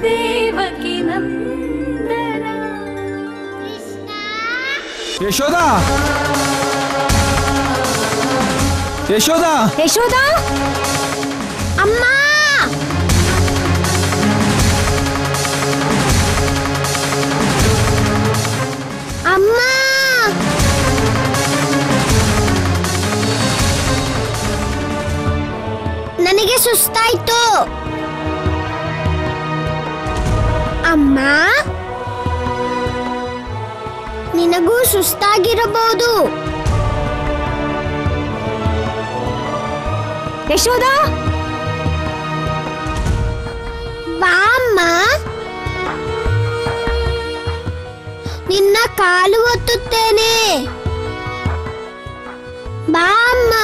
ದೇವಕಿ ನಂದನ ಯಶೋದ ಯಶೋದ ಯಶೋದ ಅಮ್ಮ ಅಮ್ಮ ನನಗೆ ಸುಸ್ತಾಯ್ತು ಅಮ್ಮ ನಿನಗೂ ಸುಸ್ತಾಗಿರಬಹುದು ಯಶೋದ ಬಾಮ್ಮ ನಿನ್ನ ಕಾಲು ಒತ್ತುತ್ತೇನೆ ಬಾಮ್ಮ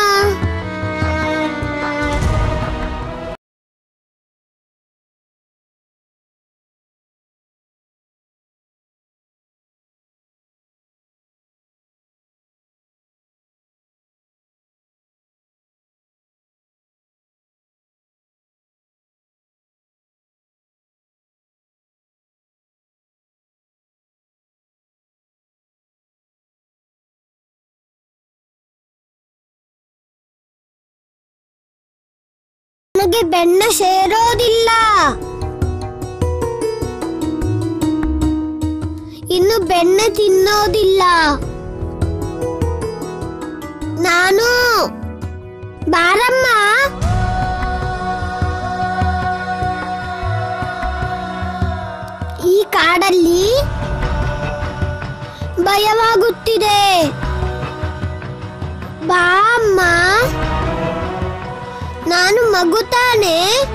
ನನಗೆ ಬೆನ್ನ ಸೇರೋದಿಲ್ಲ ಇನ್ನು ಬೆಣ್ಣೆ ತಿನ್ನೋದಿಲ್ಲ ನಾನು ಬಾರಮ್ಮ ಈ ಕಾಡಲ್ಲಿ ಭಯವಾಗುತ್ತಿದೆ ಬಾ ಅಮ್ಮ ನಾನು ಮಗು ತಾನೆ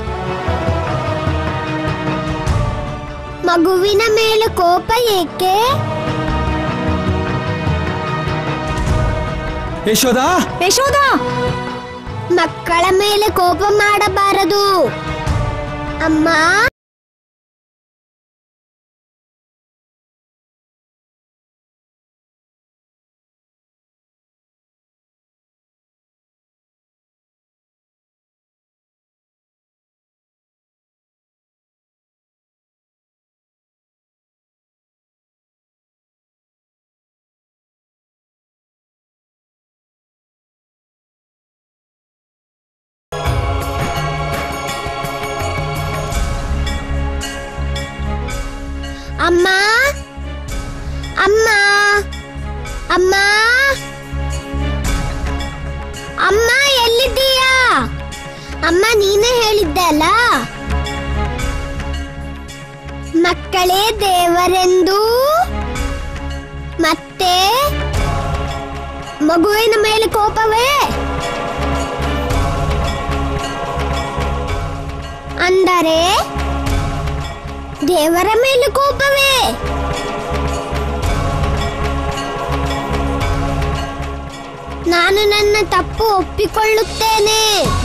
ಮಗುವಿನ ಮೇಲೆ ಕೋಪ ಏಕೆ ಯಶೋದ ಯಶೋದ ಮಕ್ಕಳ ಮೇಲೆ ಕೋಪ ಮಾಡಬಾರದು ಅಮ್ಮ ಅಮ್ಮ ಅಮ್ಮ ಅಮ್ಮ ಅಮ್ಮ ಎಲ್ಲಿದ್ದೀಯಾ ಅಮ್ಮ ನೀನೇ ಹೇಳಿದ್ದೆ ಅಲ್ಲ ಮಕ್ಕಳೇ ದೇವರೆಂದು ಮತ್ತೆ ಮಗುವಿನ ಮೇಲೆ ಕೋಪವೇ ಅಂದರೆ ದೇವರ ಮೇಲೆ ಕೋಪವೇ ನಾನು ನನ್ನ ತಪ್ಪು ಒಪ್ಪಿಕೊಳ್ಳುತ್ತೇನೆ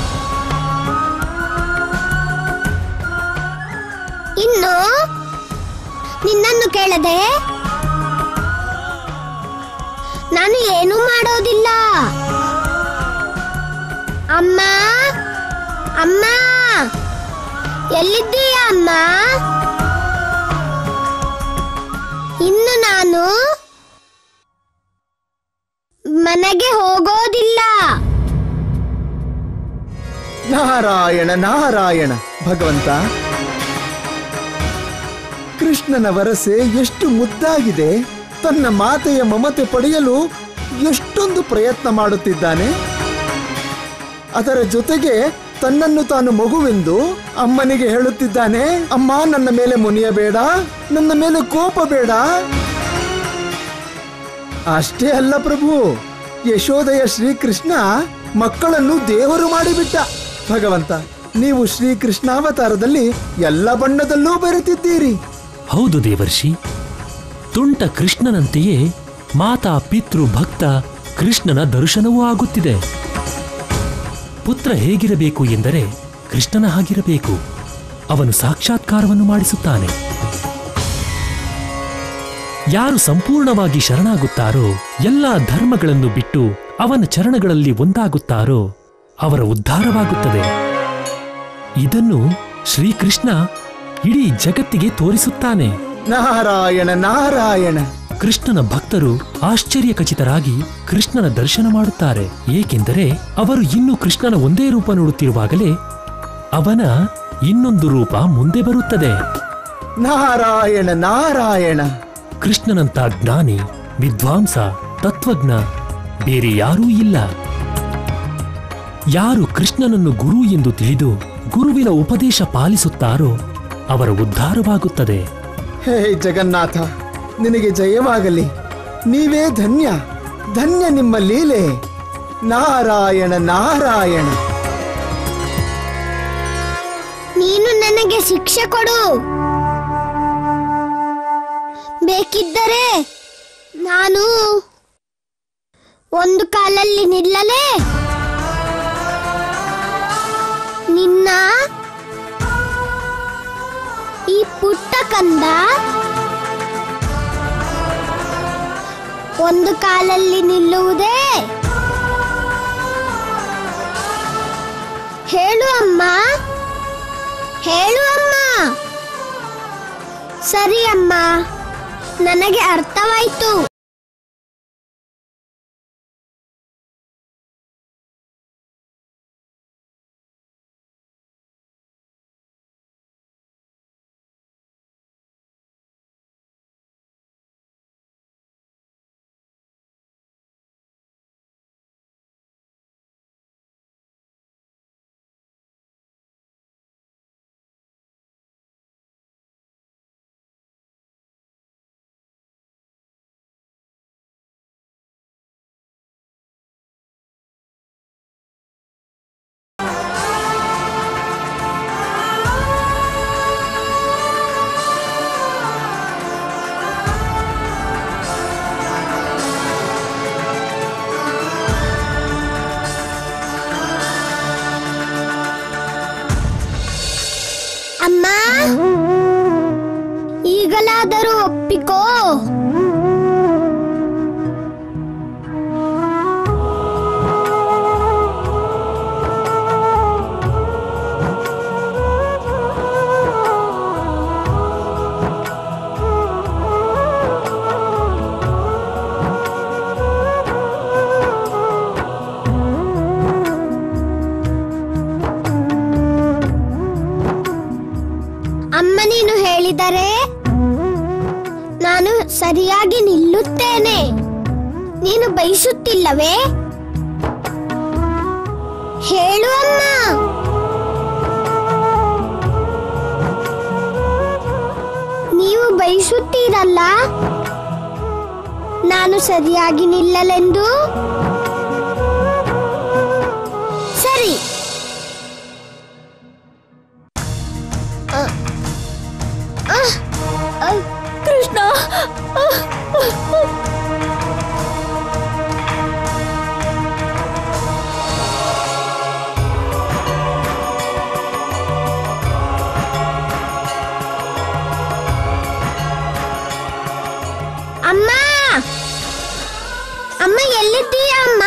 ಇನ್ನು ನಿನ್ನನ್ನು ಕೇಳದೆ ನಾನು ಏನೂ ಮಾಡೋದಿಲ್ಲ ಅಮ್ಮ ಅಮ್ಮ ಎಲ್ಲಿದ್ದೀಯ ಅಮ್ಮ ಇನ್ನು ನಾನು ಮನೆಗೆ ಹೋಗೋದಿಲ್ಲ ನಾರಾಯಣ ನಾರಾಯಣ ಭಗವಂತ ಕೃಷ್ಣನ ವರಸೆ ಎಷ್ಟು ಮುದ್ದಾಗಿದೆ ತನ್ನ ಮಾತೆಯ ಮಮತೆ ಪಡೆಯಲು ಎಷ್ಟೊಂದು ಪ್ರಯತ್ನ ಮಾಡುತ್ತಿದ್ದಾನೆ ಅದರ ಜೊತೆಗೆ ತನ್ನನ್ನು ತಾನು ಮಗುವೆಂದು ಅಮ್ಮನಿಗೆ ಹೇಳುತ್ತಿದ್ದಾನೆ ಅಮ್ಮ ನನ್ನ ಮೇಲೆ ಮುನಿಯಬೇಡ ನನ್ನ ಮೇಲೆ ಕೋಪ ಬೇಡ ಅಷ್ಟೇ ಅಲ್ಲ ಪ್ರಭು ಯಶೋದಯ ಶ್ರೀಕೃಷ್ಣ ಮಕ್ಕಳನ್ನು ದೇವರು ಮಾಡಿಬಿಟ್ಟ ಭಗವಂತ ನೀವು ಶ್ರೀಕೃಷ್ಣಾವತಾರದಲ್ಲಿ ಎಲ್ಲ ಬಣ್ಣದಲ್ಲೂ ಬೆರೆತಿದ್ದೀರಿ ಹೌದು ದೇವರ್ಷಿ ತುಂಟ ಕೃಷ್ಣನಂತೆಯೇ ಮಾತಾ ಪಿತೃ ಭಕ್ತ ಕೃಷ್ಣನ ದರ್ಶನವೂ ಆಗುತ್ತಿದೆ ಪುತ್ರ ಹೇಗಿರಬೇಕು ಎಂದರೆ ಕೃಷ್ಣನ ಹಾಗಿರಬೇಕು ಅವನು ಸಾಕ್ಷಾತ್ಕಾರವನ್ನು ಮಾಡಿಸುತ್ತಾನೆ ಯಾರು ಸಂಪೂರ್ಣವಾಗಿ ಶರಣಾಗುತ್ತಾರೋ ಎಲ್ಲಾ ಧರ್ಮಗಳನ್ನು ಬಿಟ್ಟು ಅವನ ಚರಣಗಳಲ್ಲಿ ಒಂದಾಗುತ್ತಾರೋ ಅವರ ಉದ್ಧಾರವಾಗುತ್ತದೆ ಇದನ್ನು ಶ್ರೀಕೃಷ್ಣ ಇಡೀ ಜಗತ್ತಿಗೆ ತೋರಿಸುತ್ತಾನೆ ನಾರಾಯಣ ನಾರಾಯಣ ಕೃಷ್ಣನ ಭಕ್ತರು ಆಶ್ಚರ್ಯಖಚಿತರಾಗಿ ಕೃಷ್ಣನ ದರ್ಶನ ಮಾಡುತ್ತಾರೆ ಏಕೆಂದರೆ ಅವರು ಇನ್ನು ಕೃಷ್ಣನ ಒಂದೇ ರೂಪ ನೋಡುತ್ತಿರುವಾಗಲೇ ಅವನ ಇನ್ನೊಂದು ರೂಪ ಮುಂದೆ ಬರುತ್ತದೆ ನಾರಾಯಣ ನಾರಾಯಣ ಕೃಷ್ಣನಂತ ಜ್ಞಾನಿ ವಿದ್ವಾಂಸ ತತ್ವಜ್ಞ ಬೇರೆ ಯಾರೂ ಇಲ್ಲ ಯಾರು ಕೃಷ್ಣನನ್ನು ಗುರು ಎಂದು ತಿಳಿದು ಗುರುವಿನ ಉಪದೇಶ ಪಾಲಿಸುತ್ತಾರೋ ಅವರ ಉದ್ಧಾರವಾಗುತ್ತದೆ ಹೇ ಜಗನ್ನಾಥ ನಿನಗೆ ಜಯವಾಗಲಿ ನೀವೇ ಧನ್ಯ ಧನ್ಯ ನಿಮ್ಮ ಲೀಲೆ ನಾರಾಯಣ ನಾರಾಯಣ ನೀನು ನನಗೆ ಶಿಕ್ಷೆ ಕೊಡು ಬೇಕಿದ್ದರೆ ನಾನು ಒಂದು ಕಾಲಲ್ಲಿ ನಿಲ್ಲಲೇ ನಿನ್ನ ಈ ಪುಟ್ಟ ಕಂದ ಒಂದು ಕಾಲಲ್ಲಿ ನಿಲ್ಲುವುದೇ ಹೇಳು ಅಮ್ಮ ಹೇಳು ಅಮ್ಮ ಸರಿ ಅಮ್ಮ ನನಗೆ ಅರ್ಥವಾಯ್ತು ಅಮ್ಮ ಈಗಲಾದರೂ ಒಪ್ಪಿಕೋ ಅಮ್ಮ ನೀನು ಹೇಳಿದರೆ ನಾನು ಸರಿಯಾಗಿ ನಿಲ್ಲುತ್ತೇನೆ ನೀನು ಬಯಸುತ್ತಿಲ್ಲವೇ ಹೇಳು ಅಮ್ಮ ನೀವು ಬಯಸುತ್ತೀರಲ್ಲ ನಾನು ಸರಿಯಾಗಿ ನಿಲ್ಲಲೆಂದು ಸರಿ ಕೃಷ್ಣ ಅಮ್ಮ ಅಮ್ಮ ಎಲ್ಲಿದ್ದೀಯ ಅಮ್ಮ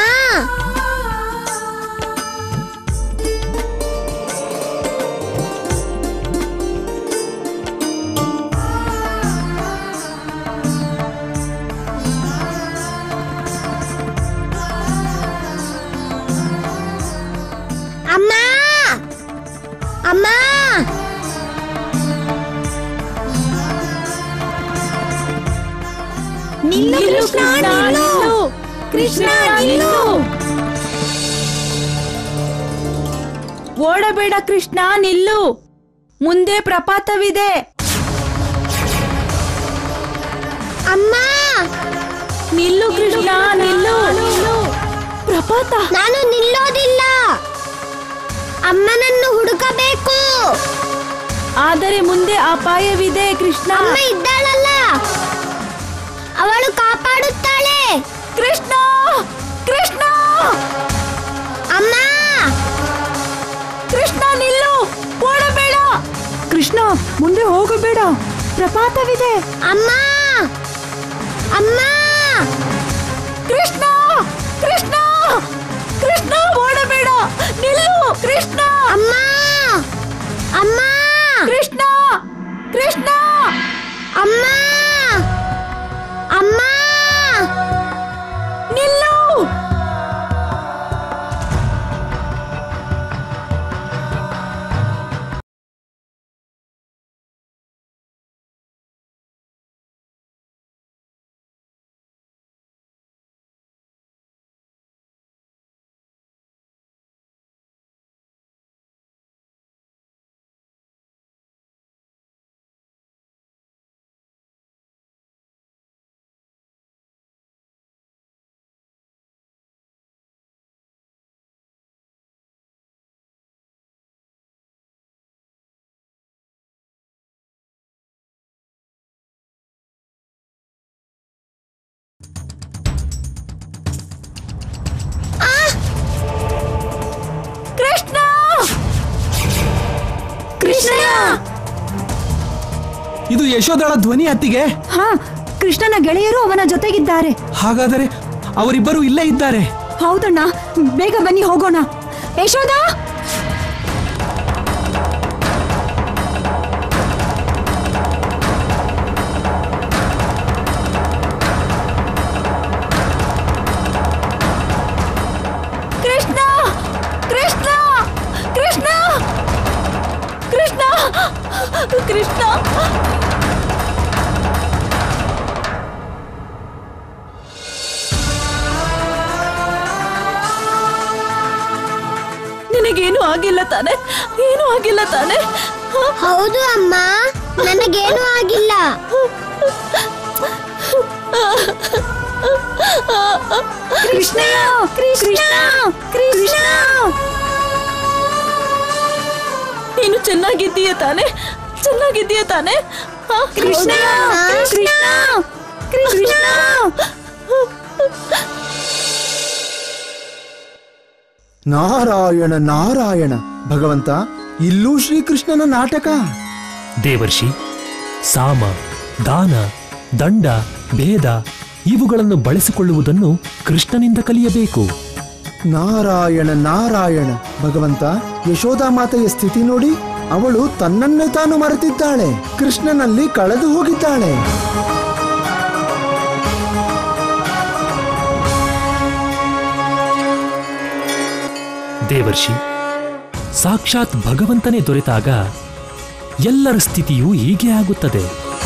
ಅಮ್ಮ ಅಮ್ಮ ನಿಲ್ಲು ಕೃಷ್ಣ ನಿಲ್ಲು ಕೃಷ್ಣ ನಿಲ್ಲು ಓಡಬೇಡ ಕೃಷ್ಣ ನಿಲ್ಲು ಮುಂದೆ ಪ್ರಪಾತವಿದೆ ಅಮ್ಮ ನಿಲ್ಲು ಕೃಷ್ಣ ನಿಲ್ಲು ಪ್ರಪಾತ ನಾನು ನಿಲ್ಲೋದಿಲ್ಲ ಅಮ್ಮನನ್ನು ಹುಡುಕಬೇಕು ಆದರೆ ಮುಂದೆ ಅಪಾಯವಿದೆ ಕೃಷ್ಣ ಅಮ್ಮ ಇದ್ದಾಳಲ್ಲ ಅವಳು ಕಾಪಾಡುತ್ತಾಳೆ ಕೃಷ್ಣ ಕೃಷ್ಣ ಅಮ್ಮ ಕೃಷ್ಣ ನಿಲ್ಲು ಓಡಬೇಡ ಕೃಷ್ಣ ಮುಂದೆ ಹೋಗಬೇಡ ಪ್ರಪಾತವಿದೆ ಅಮ್ಮ ಅಮ್ಮ ಕೃಷ್ಣ ಕೃಷ್ಣ ಕೃಷ್ಣ ಓಡಬೇಡ ನಿಲ್ಲು ಕೃಷ್ಣ ಅಮ್ಮ ಅಮ್ಮ ಕೃಷ್ಣ ಕೃಷ್ಣ ಅಮ್ಮ ಅಮ್ಮ ನಿಲ್ಲು ಕೃಷ್ಣ ಕೃಷ್ಣ ಇದು ಯಶೋದಳ ಧ್ವನಿ ಅತ್ತಿಗೆ ಹಾ ಕೃಷ್ಣನ ಗೆಳೆಯರು ಅವನ ಜೊತೆಗಿದ್ದಾರೆ ಹಾಗಾದರೆ ಅವರಿಬ್ಬರು ಇಲ್ಲೇ ಇದ್ದಾರೆ ಹೌದಣ್ಣ ಬೇಗ ಬನ್ನಿ ಹೋಗೋಣ ಯಶೋದ ಕೃಷ್ಣ ಕೃಷ್ಣ ಕೃಷ್ಣ ಕೃಷ್ಣ ಕೃಷ್ಣ ನಿನಗೇನು ಆಗಿಲ್ಲ ತಾನೆ ಏನೂ ಆಗಿಲ್ಲ ತಾನೆ ಹ? ಹೌದು ಅಮ್ಮ ನನಗೇನು ಆಗಿಲ್ಲ ಕೃಷ್ಣ ಕೃಷ್ಣ ಕೃಷ್ಣ ನೀನು ಚೆನ್ನಾಗಿದ್ದೀಯ ತಾನೆ ಚೆನ್ನಾಗಿದ್ದೀಯ ತಾನೆ ಹ? ಕೃಷ್ಣ ಕೃಷ್ಣ ಕೃಷ್ಣ ನಾರಾಯಣ ನಾರಾಯಣ ಭಗವಂತ ಇಲ್ಲೂ ಶ್ರೀಕೃಷ್ಣನ ನಾಟಕ ದೇವರ್ಷಿ ಸಾಮ ದಾನ ದಂಡ ಭೇದ ಇವುಗಳನ್ನು ಬಳಸಿಕೊಳ್ಳುವುದನ್ನು ಕೃಷ್ಣನಿಂದ ಕಲಿಯಬೇಕು ನಾರಾಯಣ ನಾರಾಯಣ ಭಗವಂತ ಯಶೋದಾ ಮಾತೆಯ ಸ್ಥಿತಿ ನೋಡಿ ಅವಳು ತನ್ನನ್ನೇ ತಾನು ಮರೆತಿದ್ದಾಳೆ ಕೃಷ್ಣನಲ್ಲಿ ಕಳೆದು ಹೋಗಿದ್ದಾಳೆ ದೇವರ್ಷಿ ಸಾಕ್ಷಾತ್ ಭಗವಂತನೇ ದೊರೆತಾಗ ಎಲ್ಲರ ಸ್ಥಿತಿಯೂ ಹೀಗೆ ಆಗುತ್ತದೆ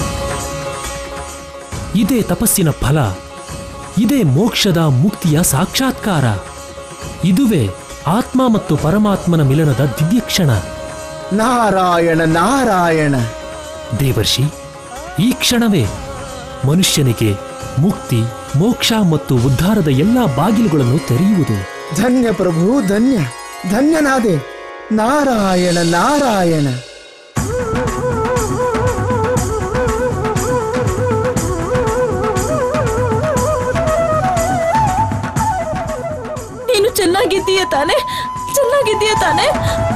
ಇದೇ ತಪಸ್ಸಿನ ಫಲ ಇದೇ ಮೋಕ್ಷದ ಮುಕ್ತಿಯ ಸಾಕ್ಷಾತ್ಕಾರ ಇದುವೇ ಆತ್ಮ ಮತ್ತು ಪರಮಾತ್ಮನ ಮಿಲನದ ದಿವ್ಯಕ್ಷಣ ನಾರಾಯಣ ನಾರಾಯಣ ದೇವರ್ಷಿ ಈ ಕ್ಷಣವೇ ಮನುಷ್ಯನಿಗೆ ಮುಕ್ತಿ ಮೋಕ್ಷ ಮತ್ತು ಉದ್ಧಾರದ ಎಲ್ಲಾ ಬಾಗಿಲುಗಳನ್ನು ತೆರೆಯುವುದು ಧನ್ಯ ಪ್ರಭು ಧನ್ಯ ಧನ್ಯನಾದೆ ನಾರಾಯಣ ನಾರಾಯಣ ನೀನು ಚೆನ್ನಾಗಿದ್ದೀಯ ತಾನೆ ಚೆನ್ನಾಗಿದ್ದೀಯ ತಾನೆ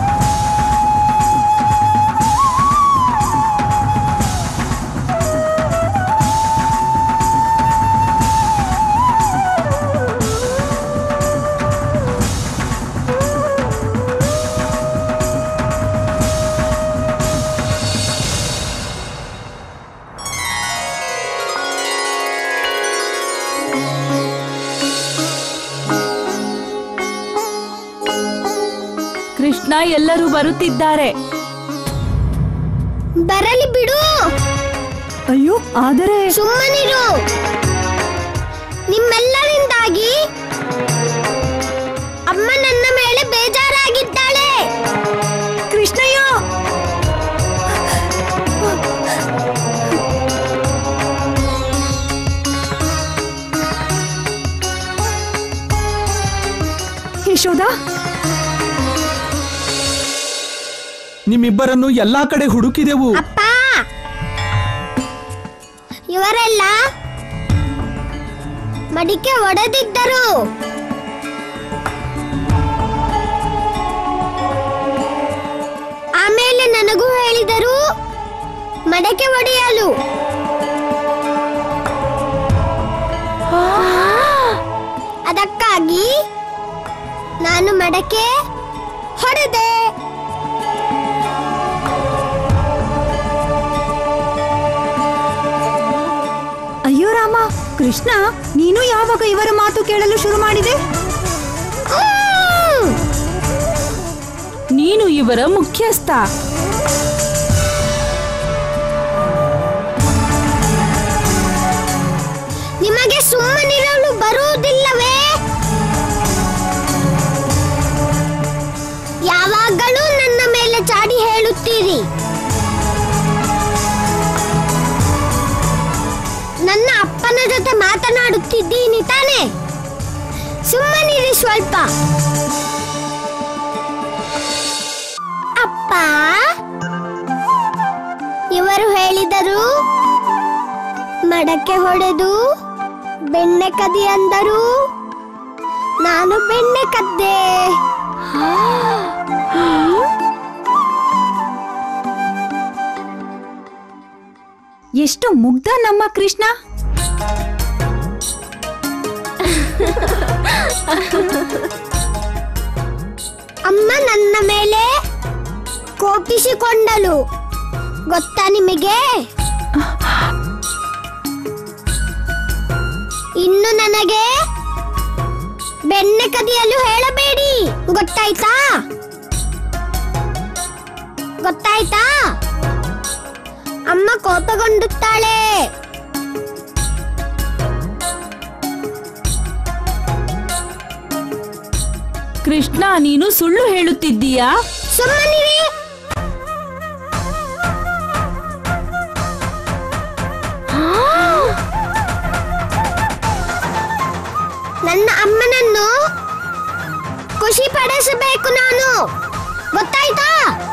ಕೃಷ್ಣ ಎಲ್ಲರೂ ಬರುತ್ತಿದ್ದಾರೆ ಬರಲಿ ಬಿಡು ಅಯ್ಯೋ ಆದರೆ ಸುಮ್ಮನಿರು ನಿಮ್ಮೆಲ್ಲರಿಂದಾಗಿ ಅಮ್ಮ ನನ್ನ ಮೇಲೆ ಬೇಜಾರಾಗಿದ್ದಾಳೆ ಕೃಷ್ಣಯ್ಯ ಯಶೋದ ನಿಮ್ಮಿಬ್ಬರನ್ನು ಎಲ್ಲಾ ಕಡೆ ಹುಡುಕಿದೆವು ಅಪ್ಪ ಇವರೆಲ್ಲ ಮಡಿಕೆ ಒಡೆದಿದ್ದರು ಆಮೇಲೆ ನನಗೂ ಹೇಳಿದರು ಮಡಕೆ ಒಡೆಯಲು ಅದಕ್ಕಾಗಿ ನಾನು ಮಡಕೆ ಹೊಡೆದೆ ಕೃಷ್ಣ ನೀನು ಯಾವಾಗ ಇವರ ಮಾತು ಕೇಳಲು ಶುರು ಮಾಡಿದೆ ನೀನು ಇವರ ಮುಖ್ಯಸ್ಥ ನಿಮಗೆ ಸುಮ್ಮನಿರಲು ಬರುವುದಿಲ್ಲವೇ ಯಾವಾಗಲೂ ನನ್ನ ಮೇಲೆ ಚಾಡಿ ಹೇಳುತ್ತೀರಿ ನನ್ನ ಅಪ್ಪನ ಜೊತೆ ಮಾತನಾಡುತ್ತಿದ್ದೀನಿ ತಾನೇ ಸುಮ್ಮನಿರಿ ಸ್ವಲ್ಪ ಅಪ್ಪ ಇವರು ಹೇಳಿದರು ಮಡಕೆ ಹೊಡೆದು ಬೆಣ್ಣೆ ಕದಿ ಅಂದರು ನಾನು ಬೆಣ್ಣೆ ಕದ್ದೆ ಎಷ್ಟು ಮುಗ್ಧ ನಮ್ಮ ಕೃಷ್ಣ ಅಮ್ಮ ನನ್ನ ಮೇಲೆ ಕೋಪಿಸಿಕೊಂಡಳು ಗೊತ್ತಾ ನಿಮಗೆ ಇನ್ನು ನನಗೆ ಬೆಣ್ಣೆ ಕದಿಯಲು ಹೇಳಬೇಡಿ ಗೊತ್ತಾಯ್ತಾ ಗೊತ್ತಾಯ್ತಾ ಅಮ್ಮ ಕೋಪಗೊಂಡುತ್ತಾಳೆ ಕೃಷ್ಣ ನೀನು ಸುಳ್ಳು ಹೇಳುತ್ತಿದ್ದೀಯಾ ಸುಮ್ಮನಿರಿ ನನ್ನ ಅಮ್ಮನನ್ನು ಖುಷಿ ಪಡಿಸಬೇಕು ನಾನು ಗೊತ್ತಾಯ್ತಾ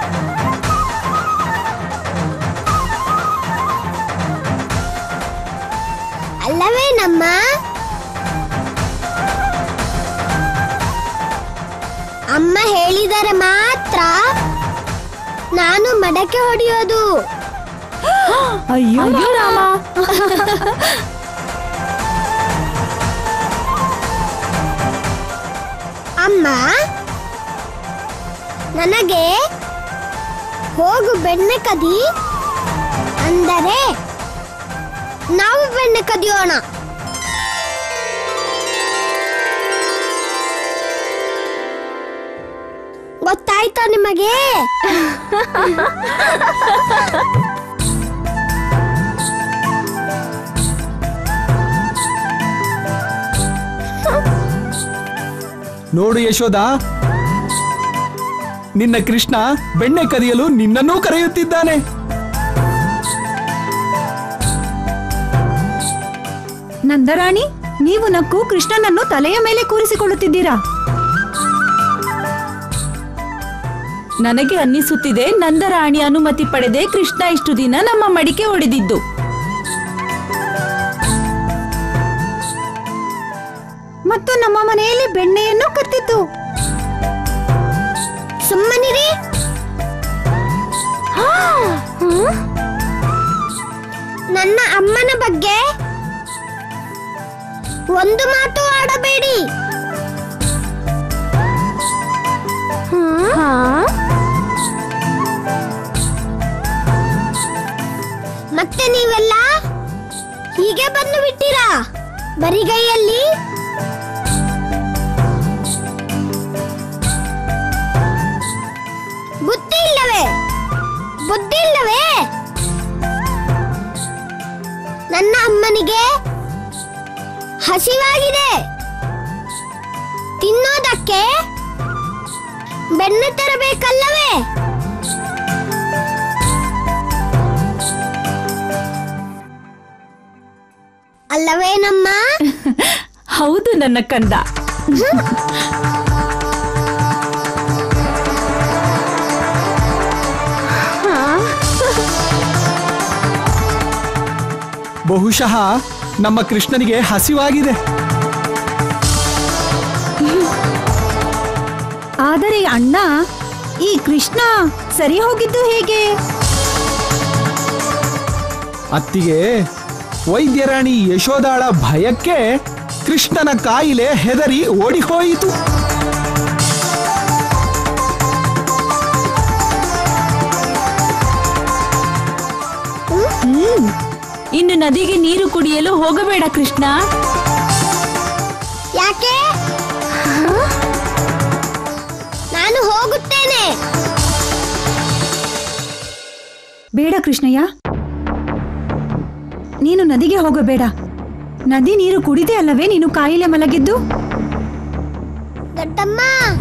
ಅಲ್ಲವೇನಮ್ಮ ಅಮ್ಮ ಹೇಳಿದರೆ ಮಾತ್ರ ನಾನು ಮಡಕೆ ಹೊಡೆಯೋದು ಅಯ್ಯೋ ರಾಮ ಅಮ್ಮ ನನಗೆ ಹೋಗು ಬೆಣ್ಣೆ ಕದಿ ಅಂದರೆ ನಾವು ಬೆಣ್ಣೆ ಕದಿಯೋಣ ಗೊತ್ತಾಯ್ತಾ ನಿಮಗೆ ನೋಡು ಯಶೋದ ನಿನ್ನ ಕೃಷ್ಣ ಬೆಣ್ಣೆ ಕದಿಯಲು ನಿನ್ನನ್ನೂ ಕರೆಯುತ್ತಿದ್ದಾನೆ ನಂದರಾಣಿ ನೀವು ನಕ್ಕು ಕೃಷ್ಣನನ್ನು ತಲೆಯ ಮೇಲೆ ಕೂರಿಸಿಕೊಳ್ಳುತ್ತಿದ್ದೀರಾ ನನಗೆ ಅನ್ನಿಸುತ್ತಿದೆ ನಂದರಾಣಿ ಅನುಮತಿ ಪಡೆದೆ ಕೃಷ್ಣ ಇಷ್ಟು ದಿನ ನಮ್ಮ ಮಡಿಕೆ ಹೊಡೆದಿದ್ದು ಮತ್ತು ನಮ್ಮ ಮನೆಯಲ್ಲಿ ಬೆಣ್ಣೆಯನ್ನು ಕತ್ತಿತ್ತು ಸುಮ್ಮನಿರಿ ನನ್ನ ಅಮ್ಮನ ಬಗ್ಗೆ ಒಂದು ಮಾತು ಆಡಬೇಡಿ ಮತ್ತೆ ನೀವೆಲ್ಲ ಹೀಗೆ ಬಂದು ಬಿಟ್ಟಿರಾ ಬರಿಗೈಯಲ್ಲಿ ಬುದ್ಧಿ ಇಲ್ಲವೇ ಬುದ್ಧಿ ಇಲ್ಲವೇ ನನ್ನ ಅಮ್ಮನಿಗೆ ಹಸಿವಾಗಿದೆ ತಿನ್ನೋದಕ್ಕೆ ಬೆಣ್ಣೆ ತರಬೇಕಲ್ಲವೇ ಅಲ್ಲವೇನಮ್ಮ ಹೌದು ನನ್ನ ಕಂದ ಬಹುಶಃ ನಮ್ಮ ಕೃಷ್ಣನಿಗೆ ಹಸಿವಾಗಿದೆ ಆದರೆ ಅಣ್ಣ ಈ ಕೃಷ್ಣ ಸರಿ ಹೋಗಿದ್ದು ಹೇಗೆ ಅತ್ತಿಗೆ ವೈದ್ಯರಾಣಿ ಯಶೋದಾಳ ಭಯಕ್ಕೆ ಕೃಷ್ಣನ ಕಾಯಿಲೆ ಹೆದರಿ ಓಡಿಹೋಯಿತು ಇನ್ನು ನದಿಗೆ ನೀರು ಕುಡಿಯಲು ಹೋಗಬೇಡ ಕೃಷ್ಣ ಯಾಕೆ ನಾನು ಹೋಗುತ್ತೇನೆ ಬೇಡ ಕೃಷ್ಣಯ್ಯ ನೀನು ನದಿಗೆ ಹೋಗಬೇಡ ನದಿ ನೀರು ಕುಡಿದೆ ಅಲ್ಲವೇ ನೀನು ಕಾಯಿಲೆ ಮಲಗಿದ್ದು ದೊಡ್ಡಮ್ಮ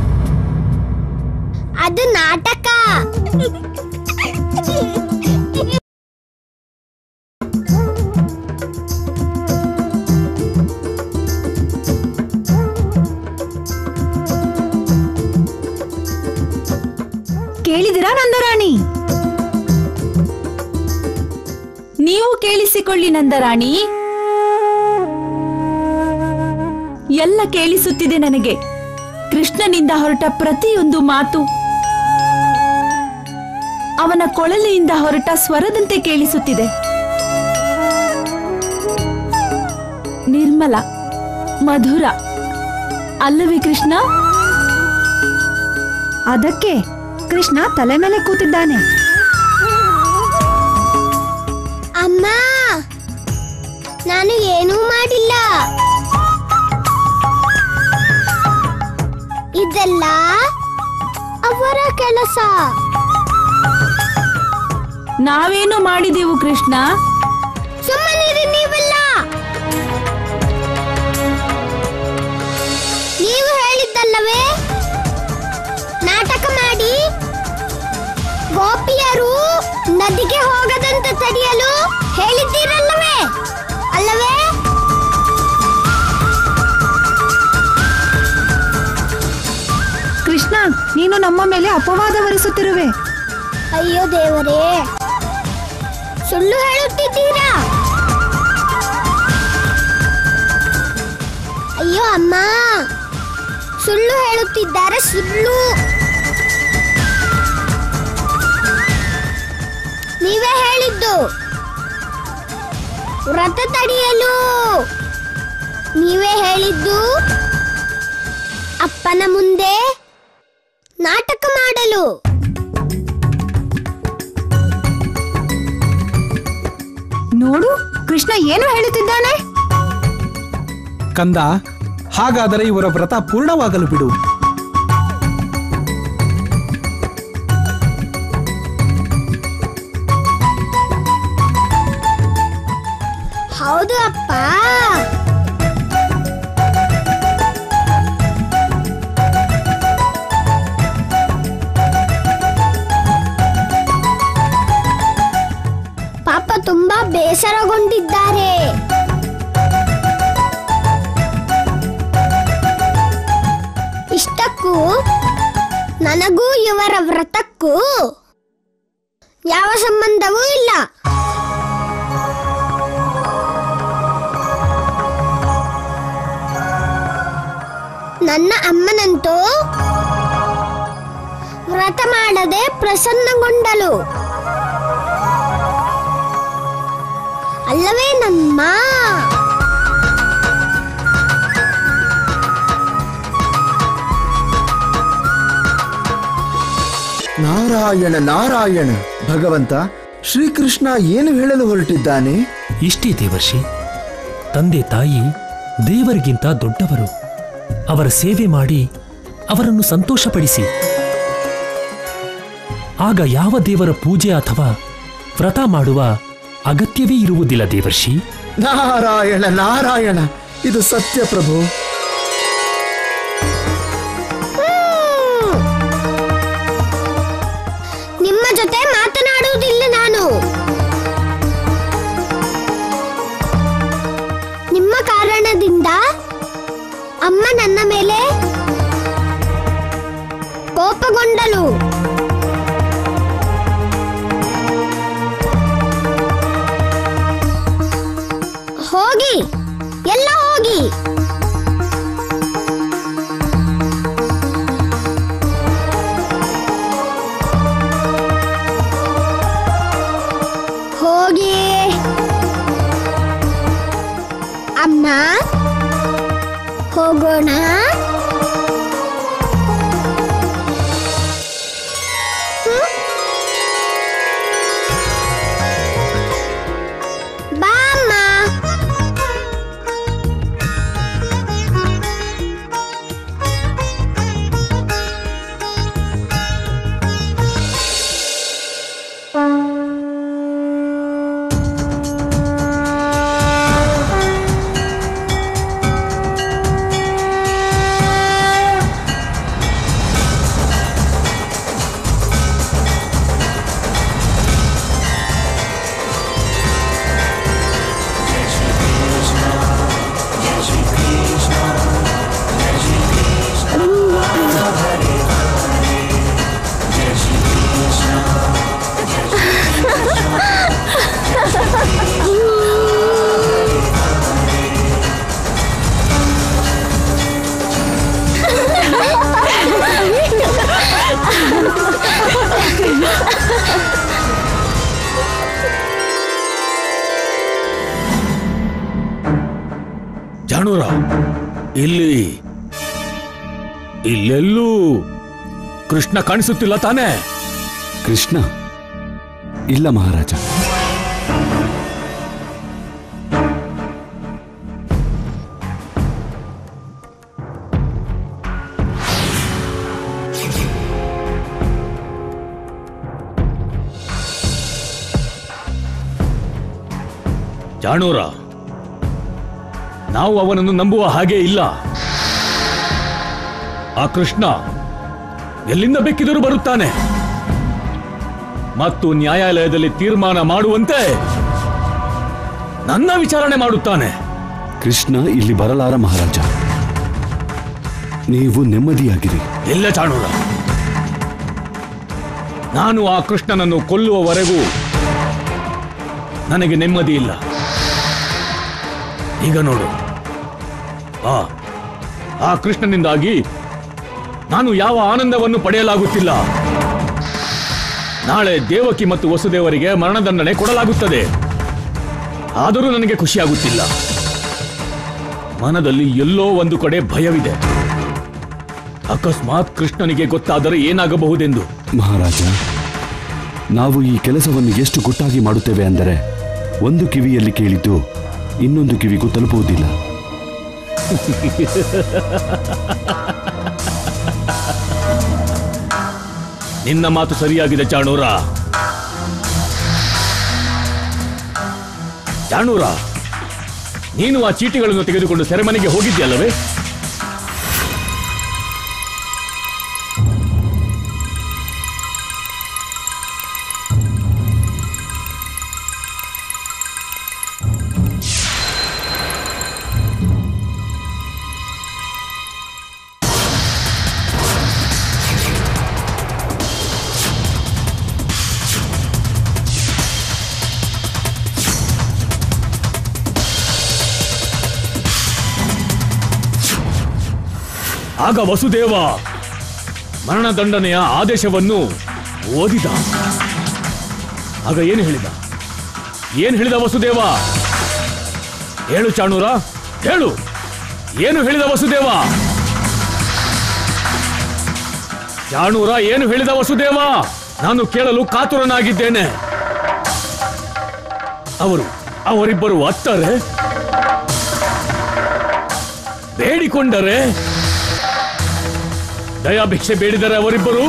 ಅದು ನಾಟಕ ಕೇಳಿದಿರಾ ನಂದರಾಣಿ ನೀವು ಕೇಳಿಸಿಕೊಳ್ಳಿ ನಂದರಾಣಿ ಎಲ್ಲ ಕೇಳಿಸುತ್ತಿದೆ ನನಗೆ ಕೃಷ್ಣನಿಂದ ಹೊರಟ ಪ್ರತಿಯೊಂದು ಮಾತು ಅವನ ಕೊಳಲಿನಿಂದ ಹೊರಟ ಸ್ವರದಂತೆ ಕೇಳಿಸುತ್ತಿದೆ ನಿರ್ಮಲ ಮಧುರ ಅಲ್ಲವೇ ಕೃಷ್ಣ ಅದಕ್ಕೆ ಕೃಷ್ಣ ತಲೆ ಮೇಲೆ ಕೂತಿದ್ದಾನೆ ಅಮ್ಮ ನಾನು ಏನೂ ಮಾಡಿಲ್ಲ ಇದೆಲ್ಲ ಅವರ ಕೆಲಸ ನಾವೇನು ಮಾಡಿದೆವು ಕೃಷ್ಣ ಸುಮ್ಮನಿರಿ ನೀವೆಲ್ಲ ನೀವು ಹೇಳಿದ್ದಲ್ಲವೇ ನಾಟಕ ಮಾಡಿ ಗೋಪಿಯರು ನದಿಗೆ ಹೋಗದಂತೆ ತಡೆಯಲು ಹೇಳಿದ್ದೀರಲ್ಲವೇ ಅಲ್ಲವೇ ಕೃಷ್ಣ ನೀನು ನಮ್ಮ ಮೇಲೆ ಅಪವಾದ ಹೊರಿಸುತ್ತಿರುವೆ ಅಯ್ಯೋ ದೇವರೇ ಸುಳ್ಳು ಹೇಳುತ್ತಿದ್ದೀರಾ ಅಯ್ಯೋ ಅಮ್ಮ ಸುಳ್ಳು ಹೇಳುತ್ತಿದ್ದಾರೆ ಸುಳ್ಳು ನೀವೇ ಹೇಳಿದ್ದು ವ್ರತ ತಡೆಯಲು ನೀವೇ ಹೇಳಿದ್ದು ಅಪ್ಪನ ಮುಂದೆ ನಾಟಕ ಮಾಡಲು ನೋಡು ಕೃಷ್ಣ ಏನು ಹೇಳುತ್ತಿದ್ದಾನೆ ಕಂದ ಹಾಗಾದರೆ ಇವರ ವ್ರತ ಪೂರ್ಣವಾಗಲು ಬಿಡು ಹೌದು ಅಪ್ಪ ಪಾಪ ತುಂಬಾ ಬೇಸರಗೊಂಡಿದ್ದಾರೆ ಇಷ್ಟಕ್ಕೂ ನನಗೂ ಇವರ ವ್ರತಕ್ಕೂ ಯಾವ ಸಂಬಂಧವೂ ಇಲ್ಲ ನನ್ನ ಅಮ್ಮನಂತೂ ವ್ರತ ಮಾಡದೆ ಪ್ರಸನ್ನಗೊಂಡಳು ಅಲ್ಲವೇ ನಮ್ಮ ನಾರಾಯಣ ನಾರಾಯಣ ಭಗವಂತ ಶ್ರೀಕೃಷ್ಣ ಏನು ಹೇಳಲು ಹೊರಟಿದ್ದಾನೆ ಇಷ್ಟೇ ದೇವರ್ಷಿ ತಂದೆ ತಾಯಿ ದೇವರಿಗಿಂತ ದೊಡ್ಡವರು ಅವರ ಸೇವೆ ಮಾಡಿ ಅವರನ್ನು ಸಂತೋಷಪಡಿಸಿ ಆಗ ಯಾವ ದೇವರ ಪೂಜೆ ಅಥವಾ ವ್ರತ ಮಾಡುವ ಅಗತ್ಯವೇ ಇರುವುದಿಲ್ಲ ದೇವರ್ಷಿ ನಾರಾಯಣ ನಾರಾಯಣ ಇದು ಸತ್ಯ ಪ್ರಭು ನಿಮ್ಮ ಜೊತೆ ಮಾತನಾಡುವುದಿಲ್ಲ ನಾನು ನಿಮ್ಮ ಕಾರಣದಿಂದ ಅಮ್ಮ ನನ್ನ ಮೇಲೆ ಕೋಪಗೊಂಡಳು ಹೋಗಿ ಎಲ್ಲ ಹೋಗಿ ಹೋಗಿ ಅಮ್ಮ ಹೋಗೋಣ ಹ್ಮ್? ಬಾ ಚಾಣೂರ ಇಲ್ಲಿ ಇಲ್ಲೆಲ್ಲೂ ಕೃಷ್ಣ ಕಾಣಿಸುತ್ತಿಲ್ಲ ತಾನೇ ಕೃಷ್ಣ ಇಲ್ಲ ಮಹಾರಾಜ ಚಾಣೂರ ನಾವು ಅವನನ್ನು ನಂಬುವ ಹಾಗೆ ಇಲ್ಲ ಆ ಕೃಷ್ಣ ಎಲ್ಲಿಂದ ಬೇಕಿದರೂ ಬರುತ್ತಾನೆ ಮತ್ತು ನ್ಯಾಯಾಲಯದಲ್ಲಿ ತೀರ್ಮಾನ ಮಾಡುವಂತೆ ನನ್ನ ವಿಚಾರಣೆ ಮಾಡುತ್ತಾನೆ ಕೃಷ್ಣ ಇಲ್ಲಿ ಬರಲಾರ ಮಹಾರಾಜ ನೀವು ನೆಮ್ಮದಿಯಾಗಿರಿ ಇಲ್ಲ ಚಾಣೂರ ನಾನು ಆ ಕೃಷ್ಣನನ್ನು ಕೊಲ್ಲುವವರೆಗೂ ನನಗೆ ನೆಮ್ಮದಿ ಇಲ್ಲ ಈಗ ನೋಡು ಆ ಆ ಕೃಷ್ಣನಿಂದಾಗಿ ನಾನು ಯಾವ ಆನಂದವನ್ನು ಪಡೆಯಲಾಗುತ್ತಿಲ್ಲ ನಾಳೆ ದೇವಕಿ ಮತ್ತು ವಸುದೇವರಿಗೆ ಮರಣದಂಡನೆ ಕೊಡಲಾಗುತ್ತದೆ ಆದರೂ ನನಗೆ ಖುಷಿಯಾಗುತ್ತಿಲ್ಲ ಮನದಲ್ಲಿ ಎಲ್ಲೋ ಒಂದು ಕಡೆ ಭಯವಿದೆ ಅಕಸ್ಮಾತ್ ಕೃಷ್ಣನಿಗೆ ಗೊತ್ತಾದರೆ ಏನಾಗಬಹುದೆಂದು ಮಹಾರಾಜ ನಾವು ಈ ಕೆಲಸವನ್ನು ಎಷ್ಟು ಗುಟ್ಟಾಗಿ ಮಾಡುತ್ತೇವೆ ಅಂದರೆ ಒಂದು ಕಿವಿಯಲ್ಲಿ ಕೇಳಿದ್ದು ಇನ್ನೊಂದು ಕಿವಿಗೂ ತಲುಪುವುದಿಲ್ಲ ನಿನ್ನ ಮಾತು ಸರಿಯಾಗಿದೆ ಚಾಣೂರ ಚಾಣೂರ ನೀನು ಆ ಚೀಟಿಗಳನ್ನು ತೆಗೆದುಕೊಂಡು ಸೆರೆಮನೆಗೆ ಹೋಗಿದ್ಯಲ್ಲವೇ ಆಗ ವಸುದೇವ ಮರಣದಂಡನೆಯ ಆದೇಶವನ್ನು ಓದಿದ ಆಗ ಏನು ಹೇಳಿದ ಏನು ಹೇಳಿದ ವಸುದೇವ ಹೇಳು ಚಾಣೂರ ಹೇಳು ಏನು ಹೇಳಿದ ವಸುದೇವ ಚಾಣೂರ ಏನು ಹೇಳಿದ ವಸುದೇವ ನಾನು ಕೇಳಲು ಕಾತುರನಾಗಿದ್ದೇನೆ ಅವರು ಅವರಿಬ್ಬರು ಅತ್ತರೆ ಬೇಡಿಕೊಂಡರೆ ದಯಾಭಿಕ್ಷೆ ಬೇಡಿದರೆ ಅವರಿಬ್ಬರು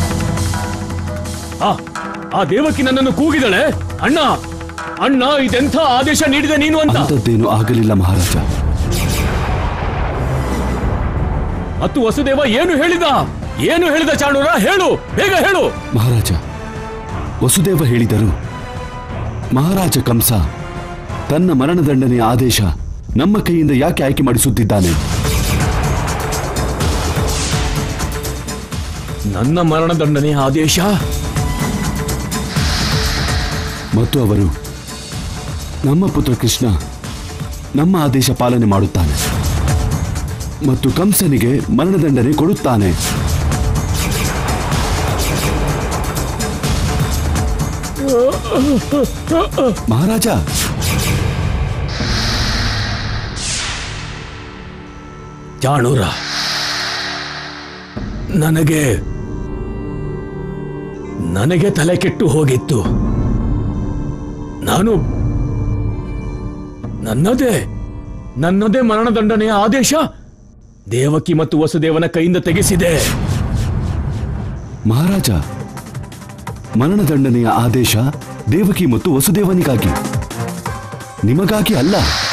ಆ ಆ ದೇವಕಿ ನನ್ನನ್ನು ಕೂಗಿದಳೆ ಅಣ್ಣ ಅಣ್ಣ ಇದೆಂಥ ಆದೇಶ ನೀಡಿದೆ ನೀನು ಅಂತ ಅಂಥದ್ದೇನು ಆಗಲಿಲ್ಲ ಮಹಾರಾಜ ಮತ್ತು ವಸುದೇವ ಏನು ಹೇಳಿದ ಏನು ಹೇಳಿದ ಚಾಣೂರ ಹೇಳು ಬೇಗ ಹೇಳು ಮಹಾರಾಜ ವಸುದೇವ ಹೇಳಿದರು ಮಹಾರಾಜ ಕಂಸ ತನ್ನ ಮರಣದಂಡನೆಯ ಆದೇಶ ನಮ್ಮ ಕೈಯಿಂದ ಯಾಕೆ ಆಯ್ಕೆ ಮಾಡಿಸುತ್ತಿದ್ದಾನೆ ನನ್ನ ಮರಣದಂಡನೆಯ ಆದೇಶ ಮತ್ತು ಅವರು ನಮ್ಮ ಪುತ್ರ ಕೃಷ್ಣ ನಮ್ಮ ಆದೇಶ ಪಾಲನೆ ಮಾಡುತ್ತಾನೆ ಮತ್ತು ಕಂಸನಿಗೆ ಮರಣದಂಡನೆ ಕೊಡುತ್ತಾನೆ ಮಹಾರಾಜ ಚಾಣೂರ ನನಗೆ ನನಗೆ ತಲೆ ಕೆಟ್ಟು ಹೋಗಿತ್ತು ನಾನು ನನ್ನದೇ ನನ್ನದೇ ಮರಣದಂಡನೆಯ ಆದೇಶ ದೇವಕಿ ಮತ್ತು ವಸುದೇವನ ಕೈಯಿಂದ ತೆಗೆಸಿದೆ ಮಹಾರಾಜ ಮರಣದಂಡನೆಯ ಆದೇಶ ದೇವಕಿ ಮತ್ತು ವಸುದೇವನಿಗಾಗಿ ನಿಮಗಾಗಿ ಅಲ್ಲ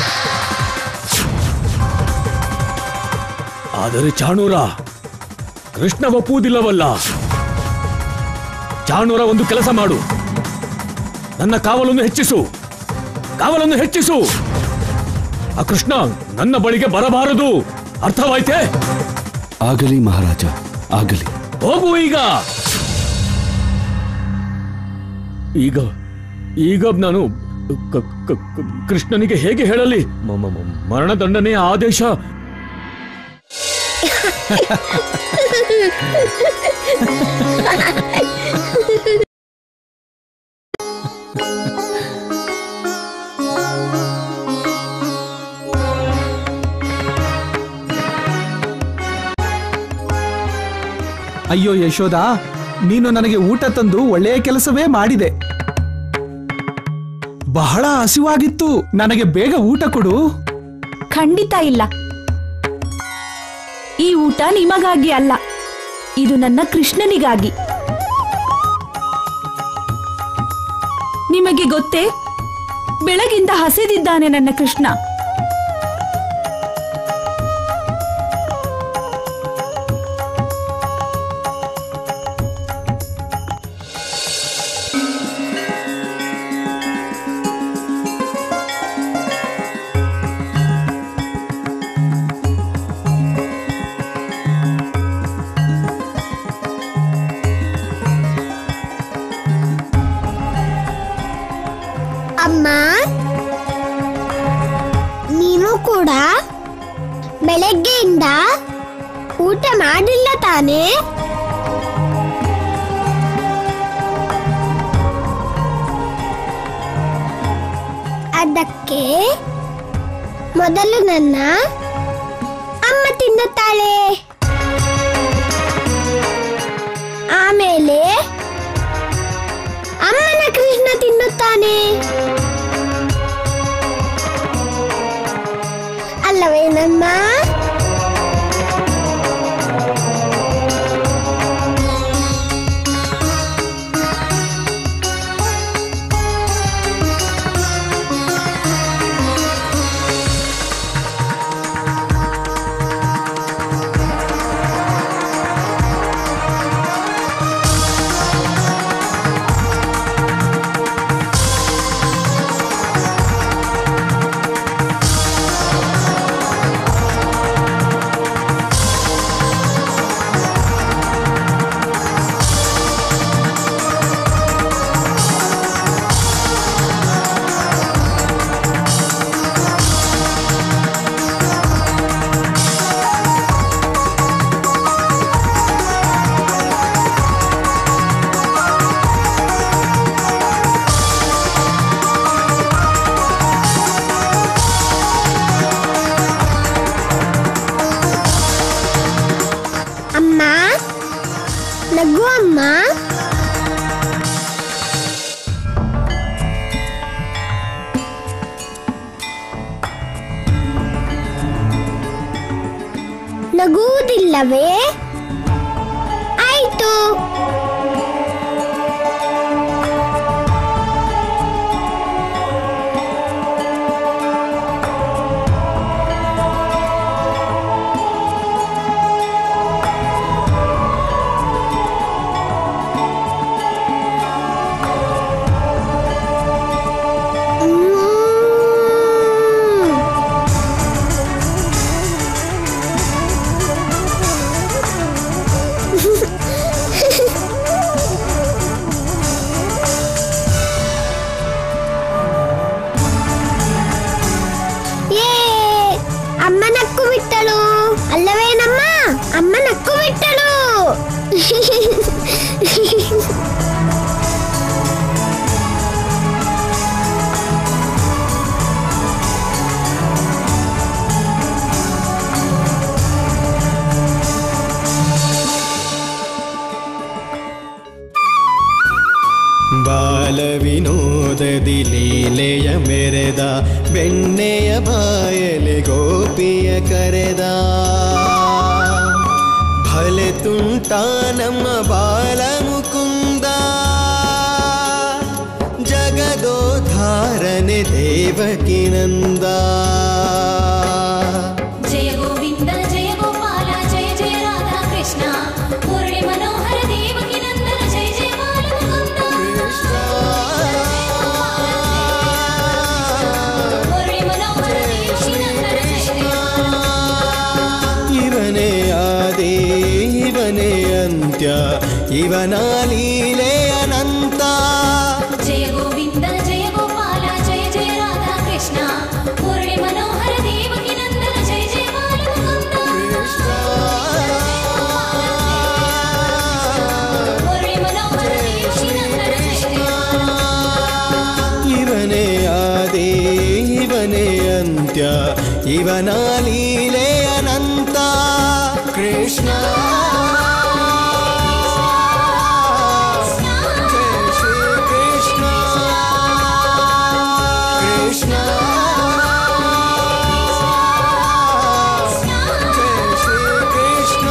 ಆದರೆ ಚಾಣೂರ ಕೃಷ್ಣ ಒಪ್ಪುವುದಿಲ್ಲವಲ್ಲ ಚಾಣೂರ ಒಂದು ಕೆಲಸ ಮಾಡು ನನ್ನ ಕಾವಲನ್ನು ಹೆಚ್ಚಿಸು ಕಾವಲನ್ನು ಹೆಚ್ಚಿಸು ಆ ಕೃಷ್ಣ ನನ್ನ ಬಳಿಗೆ ಬರಬಾರದು ಅರ್ಥವಾಯ್ತೆ ಆಗಲಿ ಮಹಾರಾಜ ಆಗಲಿ ಹೋಗು ಈಗ ಈಗ ಈಗ ನಾನು ಕ- ಕ- ಕ- ಕೃಷ್ಣನಿಗೆ ಹೇಗೆ ಹೇಳಲಿ ಮ- ಮ- ಮ- ಮರಣದಂಡನೆಯ ಆದೇಶ ಅಯ್ಯೋ ಯಶೋದ ನೀನು ನನಗೆ ಊಟ ತಂದು ಒಳ್ಳೆಯ ಕೆಲಸವೇ ಮಾಡಿದೆ ಬಹಳ ಹಸಿವಾಗಿತ್ತು ನನಗೆ ಬೇಗ ಊಟ ಕೊಡು ಖಂಡಿತ ಇಲ್ಲ ಈ ಊಟ ನಿಮಗಾಗಿ ಅಲ್ಲ ಇದು ನನ್ನ ಕೃಷ್ಣನಿಗಾಗಿ ನಿಮಗೆ ಗೊತ್ತೇ ಬೆಳಗಿಂದ ಹಸಿದಿದ್ದಾನೆ ನನ್ನ ಕೃಷ್ಣ ಅಮ್ಮ ನೀನು ಕೂಡ ಬೆಳಗ್ಗೆಯಿಂದ ಊಟ ಮಾಡಿಲ್ಲ ತಾನೇ ಅದಕ್ಕೆ ಮೊದಲು ನನ್ನ ಅಮ್ಮ ತಿನ್ನುತ್ತಾಳೆ ಆಮೇಲೆ ಅಮ್ಮನ ಕೃಷ್ಣ ತಿನ್ನುತ್ತಾನೆ ಅಲ್ಲವೇನಮ್ಮ ಅಮ್ಮ ನಗು ಅಮ್ಮ ನಗುವುದಿಲ್ಲವೇ ಆಯ್ತು ಮ್ಮ್. ಏ ಅಮ್ಮ ನಕ್ಕು ಬಿಟ್ಟಳು ಅಲ್ಲವೇನಮ್ಮ ಅಮ್ಮ ನಕ್ಕು ಬಿಟ್ಟಳು ಬಾಲವಿನೋದದಿ ಲೀಲೆಯ ಮೆರೆದ ಬೆಣ್ಣೆಯ ಬಾಯಲಿ ಗೋಪಿಯ ಕರೆದ ಭಲೆ ತುಂಟ ನಮ್ಮ ಬಾಲ ಮುಕುಂದ ಜಗದೋಧಾರನೆ ದೇವಕಿನಂದ ಜಯ ಗೋವಿಂದ ಜಯ ಗೋಪಾಲ ಜಯ ಜಯ ರಾಧಾ ಕೃಷ್ಣ ಮುರಳಿ ಮನೋಹರ ದೇವಕಿ ನಂದನ ಜಯ ಜಯ ಬಾಲ ಮುಕುಂದ ಮುರಳಿ ಮನೋಹರ ದೇವಕಿ ನಂದನ ಜಯ ಜಯ ಇವನೇ ಆದಿ ಇವನೇ ಅಂತ್ಯ ಇವನ ಲೀಲೆ ಅನಂತ ಜಯ ಗೋವಿಂದ ಜಯ ಗೋಪಾಲ ಜಯ ಜಯ ರಾಧಾ ಕೃಷ್ಣ ಮುರಳಿ ಮನೋಹರ ದೇವಕಿ ನಂದನ ಜಯ ಜಯ ಬಾಲ ಮುಕುಂದ ಮುರಳಿ ಮನೋಹರ ದೇವಕಿ ನಂದನ ಜಯ ಜಯ ಇವನೇ ಆದಿ ಇವನೇ ಅಂತ್ಯ ಇವನ ಲೀಲೆ ಅನಂತ ಕೃಷ್ಣ ಕೃಷ್ಣ ಜಯ ಶ್ರೀ ಕೃಷ್ಣ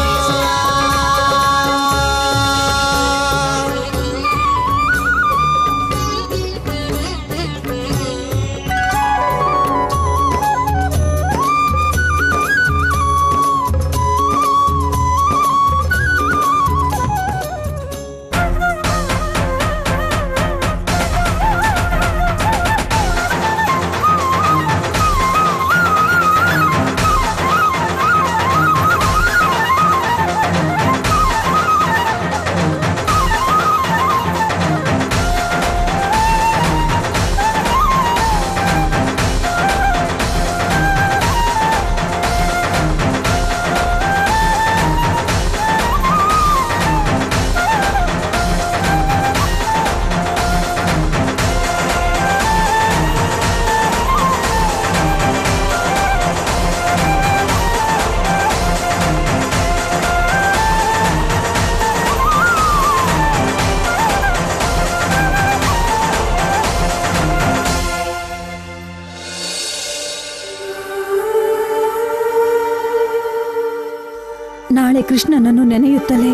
ನಾಳೆ ಕೃಷ್ಣನನ್ನು ನೆನೆಯುತ್ತಲೇ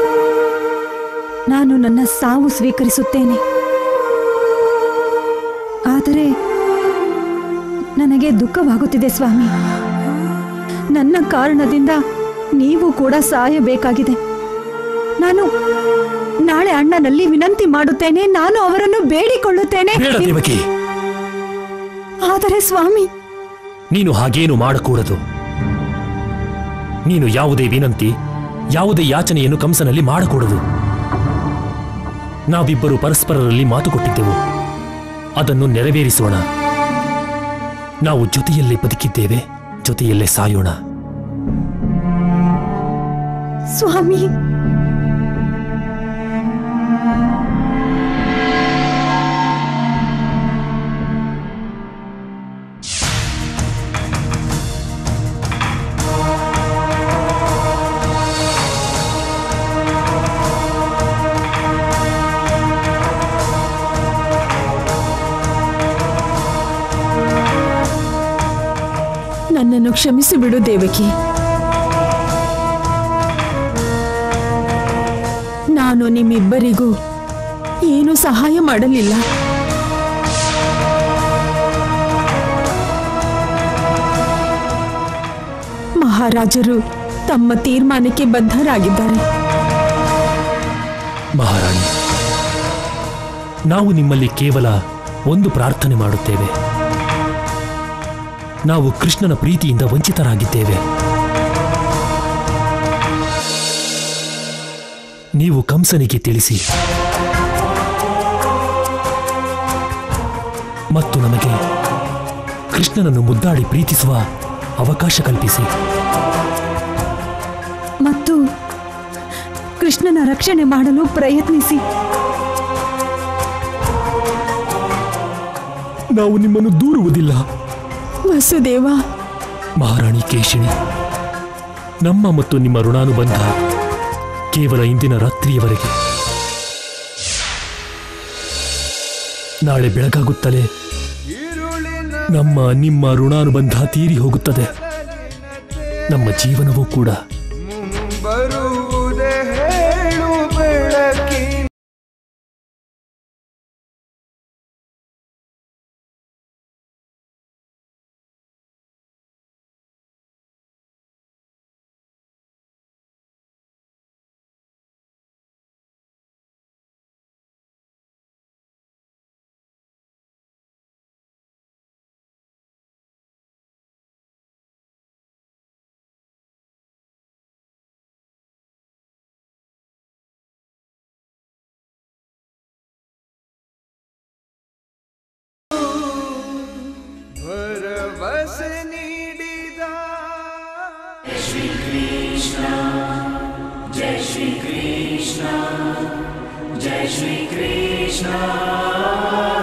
ನಾನು ನನ್ನ ಸಾವು ಸ್ವೀಕರಿಸುತ್ತೇನೆ ಆದರೆ ನನಗೆ ದುಃಖವಾಗುತ್ತಿದೆ ಸ್ವಾಮಿ ನನ್ನ ಕಾರಣದಿಂದ ನೀವು ಕೂಡ ಸಾಯಬೇಕಾಗಿದೆ ನಾನು ನಾಳೆ ಅಣ್ಣನಲ್ಲಿ ವಿನಂತಿ ಮಾಡುತ್ತೇನೆ ನಾನು ಅವರನ್ನು ಬೇಡಿಕೊಳ್ಳುತ್ತೇನೆ ಬೇಡ ದೇವಕಿ ಆದರೆ ಸ್ವಾಮಿ ನೀನು ಹಾಗೇನು ಮಾಡಕೂಡದು ನೀನು ಯಾವುದೇ ವಿನಂತಿ ಯಾವುದೇ ಯಾಚನೆಯನ್ನು ಕಂಸನಲ್ಲಿ ಮಾಡಕೂಡದು ನಾವಿಬ್ಬರು ಪರಸ್ಪರರಲ್ಲಿ ಮಾತು ಕೊಟ್ಟಿದ್ದೆವು ಅದನ್ನು ನೆರವೇರಿಸೋಣ ನಾವು ಜೊತೆಯಲ್ಲೇ ಬದುಕಿದ್ದೇವೆ ಜೊತೆಯಲ್ಲೇ ಸಾಯೋಣ ಸ್ವಾಮಿ ನನ್ನನ್ನು ಕ್ಷಮಿಸಿ ಬಿಡು ದೇವಕಿ ನಾನು ನಿಮ್ಮಿಬ್ಬರಿಗೂ ಏನೂ ಸಹಾಯ ಮಾಡಲಿಲ್ಲ ಮಹಾರಾಜರು ತಮ್ಮ ತೀರ್ಮಾನಕ್ಕೆ ಬದ್ಧರಾಗಿದ್ದಾರೆ ಮಹಾರಾಣಿ ನಾವು ನಿಮ್ಮಲ್ಲಿ ಕೇವಲ ಒಂದು ಪ್ರಾರ್ಥನೆ ಮಾಡುತ್ತೇವೆ ನಾವು ಕೃಷ್ಣನ ಪ್ರೀತಿಯಿಂದ ವಂಚಿತರಾಗಿದ್ದೇವೆ ನೀವು ಕಂಸನಿಗೆ ತಿಳಿಸಿ ಮತ್ತು ನಮಗೆ ಕೃಷ್ಣನನ್ನು ಮುದ್ದಾಡಿ ಪ್ರೀತಿಸುವ ಅವಕಾಶ ಕಲ್ಪಿಸಿ ಮತ್ತು ಕೃಷ್ಣನ ರಕ್ಷಣೆ ಮಾಡಲು ಪ್ರಯತ್ನಿಸಿ ನಾವು ನಿಮ್ಮನ್ನು ದೂರುವುದಿಲ್ಲ ವಸುದೇವ ಮಹಾರಾಣಿ ಕೇಶಿಣಿ ನಮ್ಮ ಮತ್ತು ನಿಮ್ಮ ಋಣಾನುಬಂಧ ಕೇವಲ ಇಂದಿನ ರಾತ್ರಿಯವರೆಗೆ ನಾಳೆ ಬೆಳಗಾಗುತ್ತಲೇ ನಮ್ಮ ನಿಮ್ಮ ಋಣಾನುಬಂಧ ತೀರಿ ಹೋಗುತ್ತದೆ ನಮ್ಮ ಜೀವನವೂ ಕೂಡ ಬರುವುದೇ ಹೇಳು ಬೆಳಕಿ ಭರವಸೆ ನೀಡಿದ ಜಯ ಶ್ರೀ ಕೃಷ್ಣ